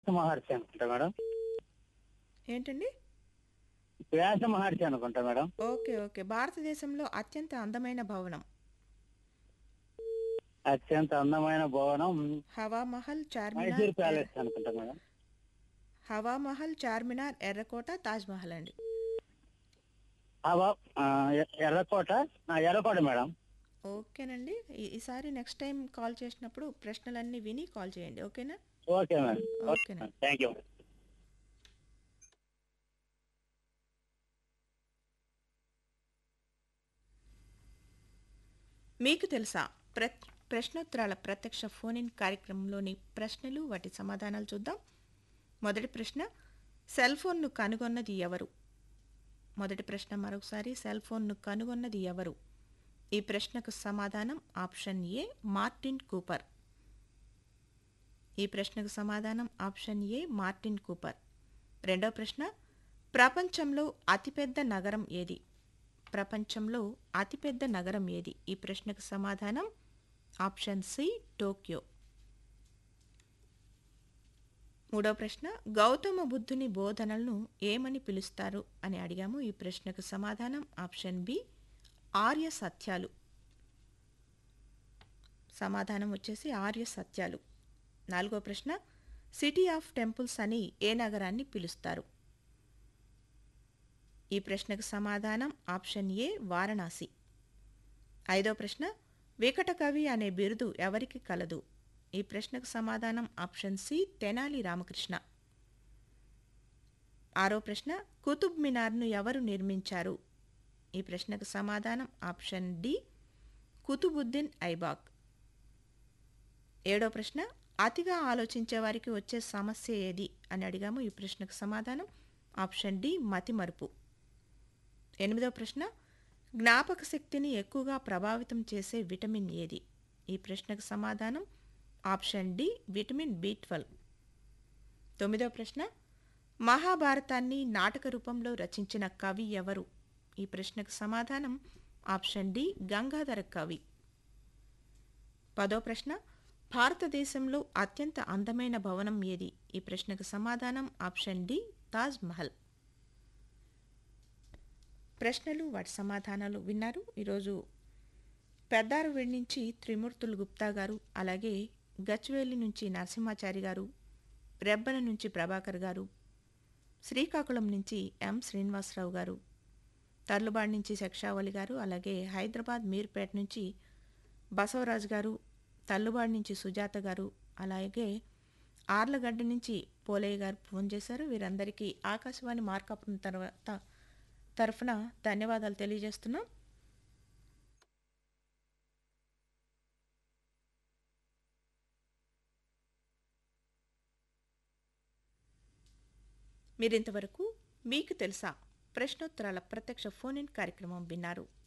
మహర్షి అనుకుంటా మేడం ఏంటండి వ్యాస మహర్షి అనుకుంటా మేడం ఓకే ఓకే భారతదేశంలో అత్యంత అందమైన భవనం అత్యంత అందమైన భవనం హవా మహల్ మైసూర్ చార్మినార్ ప్యాలెస్ అనుకుంటా మేడం హవా మహల్ చార్మినార్ ఎర్రకోట తాజ్ మహల్ అండి అవా ఆ, ఎ- ఎర్రకోట ఆ, ఎర్రకోట మేడం ఓకేనండి ఈ- ఈసారి నెక్స్ట్ టైం కాల్ చేసినప్పుడు ప్రశ్నలన్నీ విని కాల్ చేయండి ఓకేనా ఓకే మేడం ఓకేనండి థ్యాంక్ యూ మీకు తెలుసా ప్ర ప్రశ్నోత్తరాల ప్రత్యక్ష ఫోన్ ఇన్ కార్యక్రమంలోని ప్రశ్నలు వాటి సమాధానాలు చూద్దాం మొదటి ప్రశ్న సెల్ ఫోన్ను కనుగొన్నది ఎవరు మొదటి ప్రశ్న మరొకసారి సెల్ ఫోన్ను కనుగొన్నది ఎవరు ఈ ప్రశ్నకు సమాధానం ఆప్షన్ ఏ మార్టిన్ కూపర్ ఈ ప్రశ్నకు సమాధానం ఆప్షన్ ఏ మార్టిన్ కూపర్ రెండో ప్రశ్న ప్రపంచంలో అతిపెద్ద నగరం ఏది ప్రపంచంలో అతిపెద్ద నగరం ఏది ఈ ప్రశ్నకు సమాధానం ఆప్షన్ సి టోక్యో మూడో ప్రశ్న గౌతమ బుద్ధుని బోధనలను ఏమని పిలుస్తారు అని అడిగాము ఈ ప్రశ్నకు సమాధానం ఆప్షన్ బి ఆర్య సత్యాలు సమాధానం వచ్చేసి ఆర్య సత్యాలు నాలుగో ప్రశ్న సిటీ ఆఫ్ టెంపుల్స్ అని ఏ నగరాన్ని పిలుస్తారు ఈ ప్రశ్నకు సమాధానం ఆప్షన్ ఏ వారణాసి ఐదో ప్రశ్న వికట కవి అనే బిరుదు ఎవరికి కలదు ఈ ప్రశ్నకు సమాధానం ఆప్షన్ సి తెనాలి రామకృష్ణ ఆరో ప్రశ్న కుతుబ్ మినార్ను ఎవరు నిర్మించారు ఈ ప్రశ్నకు సమాధానం ఆప్షన్ డి కుతుబుద్దీన్ ఐబాక్ ఏడో ప్రశ్న అతిగా ఆలోచించే వారికి వచ్చే సమస్య ఏది అని అడిగాము ఈ ప్రశ్నకు సమాధానం ఆప్షన్ డి మతిమరుపు ఎనిమిదో ప్రశ్న జ్ఞాపక శక్తిని ఎక్కువగా ప్రభావితం చేసే విటమిన్ ఏది ఈ ప్రశ్నకు సమాధానం option D vitamin B twelve తొమ్మిదో ప్రశ్న మహాభారతాన్ని నాటక రూపంలో రచించిన కవి ఎవరు ఈ ప్రశ్నకు సమాధానం ఆప్షన్ డి గంగాధర కవి పదో ప్రశ్న భారతదేశంలో అత్యంత అందమైన భవనం ఏది ఈ ప్రశ్నకు సమాధానం ఆప్షన్ డి తాజ్ మహల్ ప్రశ్నలు వాటి సమాధానాలు విన్నారు ఈరోజు పెద్దారవేడి నుంచి త్రిమూర్తులు గుప్తా గారు అలాగే గచ్వేలి నుంచి నరసింహాచారి గారు రెబ్బన నుంచి ప్రభాకర్ గారు శ్రీకాకుళం నుంచి ఎం శ్రీనివాసరావు గారు తర్లుబాడ్ నుంచి శక్షావళి గారు అలాగే హైదరాబాద్ మీర్పేట నుంచి బసవరాజు గారు తల్లుబాడు నుంచి సుజాత గారు అలాగే ఆర్లగడ్డ నుంచి పోలయ్య గారు ఫోన్ చేశారు వీరందరికీ ఆకాశవాణి మార్కాపురం తర్వాత తరఫున ధన్యవాదాలు తెలియజేస్తున్నాం మీరింతవరకు మీకు తెలుసా ప్రశ్నోత్తరాల ప్రత్యక్ష ఫోన్ ఇన్ కార్యక్రమం విన్నారు